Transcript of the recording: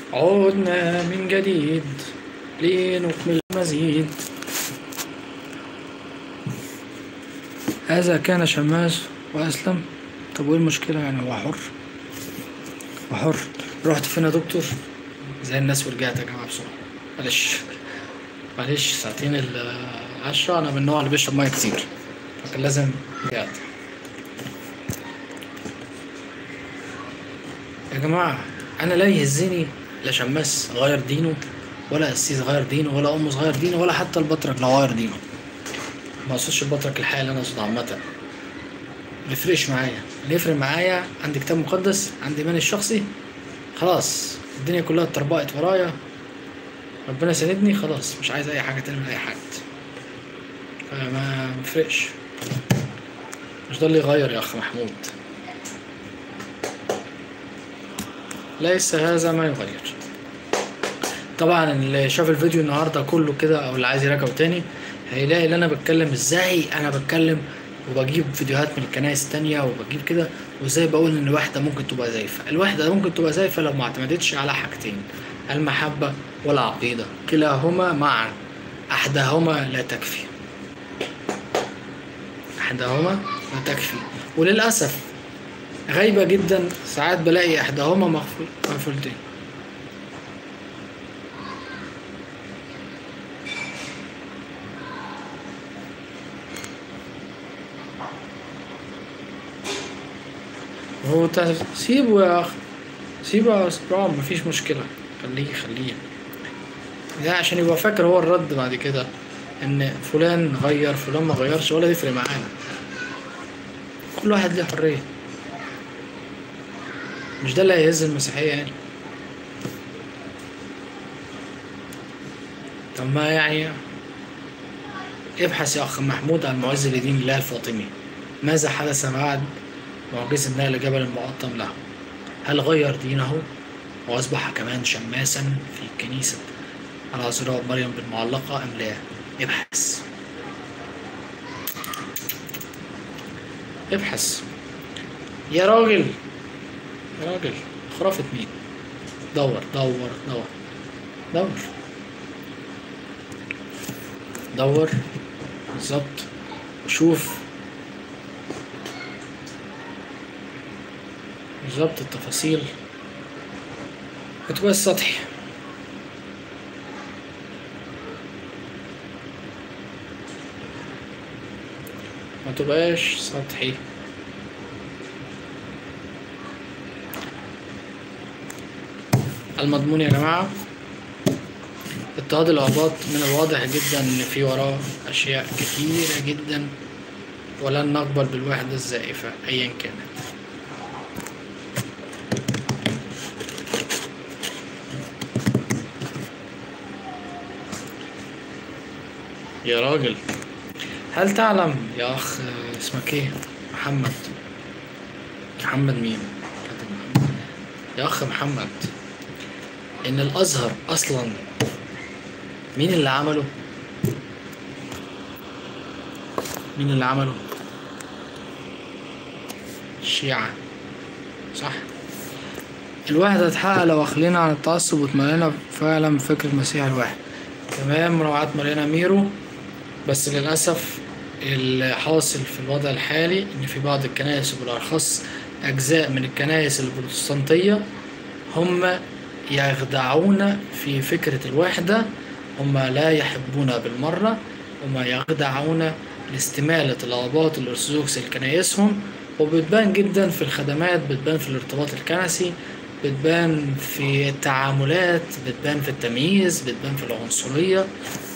عدنا من جديد لنكمل المزيد هذا كان شماس وأسلم طب وايه المشكلة يعني هو حر هو حر رحت فين يا دكتور زي الناس ورجعت يا جماعة بسرعة معلش معلش ساعتين العشرة أنا من النوع اللي بيشرب مية كتير فكان لازم رجعت يا جماعة أنا لا يهزني لا شماس غير دينه ولا قسيس غير دينه ولا أمس غير دينه ولا حتى البطرك لو غير دينه ما اقصدش البطرك الحقيقي اللي أنا أقصد عامة ميفرقش معايا اللي يفرق معايا عندي كتاب مقدس عندي إيماني الشخصي خلاص الدنيا كلها اتطربقت ورايا ربنا ساندني خلاص مش عايز أي حاجة تاني من أي حد فما مفرقش مش ده اللي يغير يا أخ محمود ليس هذا ما يغير طبعا اللي شاف الفيديو النهارده كله كده او اللي عايز يراجعه تاني هيلاقي ان انا بتكلم ازاي انا بتكلم وبجيب فيديوهات من الكنائس التانية وبجيب كده وازاي بقول ان الوحدة ممكن تبقى زايفة الوحدة ممكن تبقى زايفة لو ما اعتمدتش على حاجتين المحبة والعقيدة كلاهما معا احداهما لا تكفي احداهما لا تكفي وللاسف غايبة جدا ساعات بلاقي احداهما مغفول مغفولتين هو تا- سيبه يا اخ سيبه يا اسبرام مفيش مشكلة خليه خليه ده عشان يبقى فاكر هو الرد بعد كده ان فلان غير فلان ما غيرش ولا يفرق معانا كل واحد ليه حرية مش ده اللي هيهز المسيحية يعني طب ما يعني ابحث يا أخ محمود عن معز لدين الله الفاطمي ماذا حدث بعد معجزة نقل جبل المقطم له هل غير دينه وأصبح كمان شماسا في كنيسة العذراء مريم بالمعلقة أم لا ابحث ابحث يا راجل يا راجل خرافة مين دور دور دور دور دور بالظبط شوف بالظبط التفاصيل بتبقى سطحي ما تبقاش سطحي المضمون يا جماعة اضطهاد الآباط من الواضح جدا إن في وراه أشياء كثيرة جدا ولن نقبل بالوحدة الزائفة أيا كانت يا راجل هل تعلم يا أخ اسمك إيه؟ محمد محمد مين؟ كاتب محمد. يا أخ محمد إن الأزهر أصلا مين اللي عمله؟ مين اللي عمله؟ الشيعة صح؟ الوحدة تتحقق لو أخلينا عن التعصب واتملينا فعلا بفكر المسيح الواحد تمام مراعاة مرينا ميرو بس للأسف اللي حاصل في الوضع الحالي إن في بعض الكنائس وبالأخص أجزاء من الكنائس البروتستانتية هم يخدعون في فكرة الوحدة هم لا يحبون بالمرة هم يخدعون لاستمالة الآباط الأرثوذكس لكنائسهم وبتبان جدا في الخدمات بتبان في الارتباط الكنسي بتبان في التعاملات بتبان في التمييز بتبان في العنصرية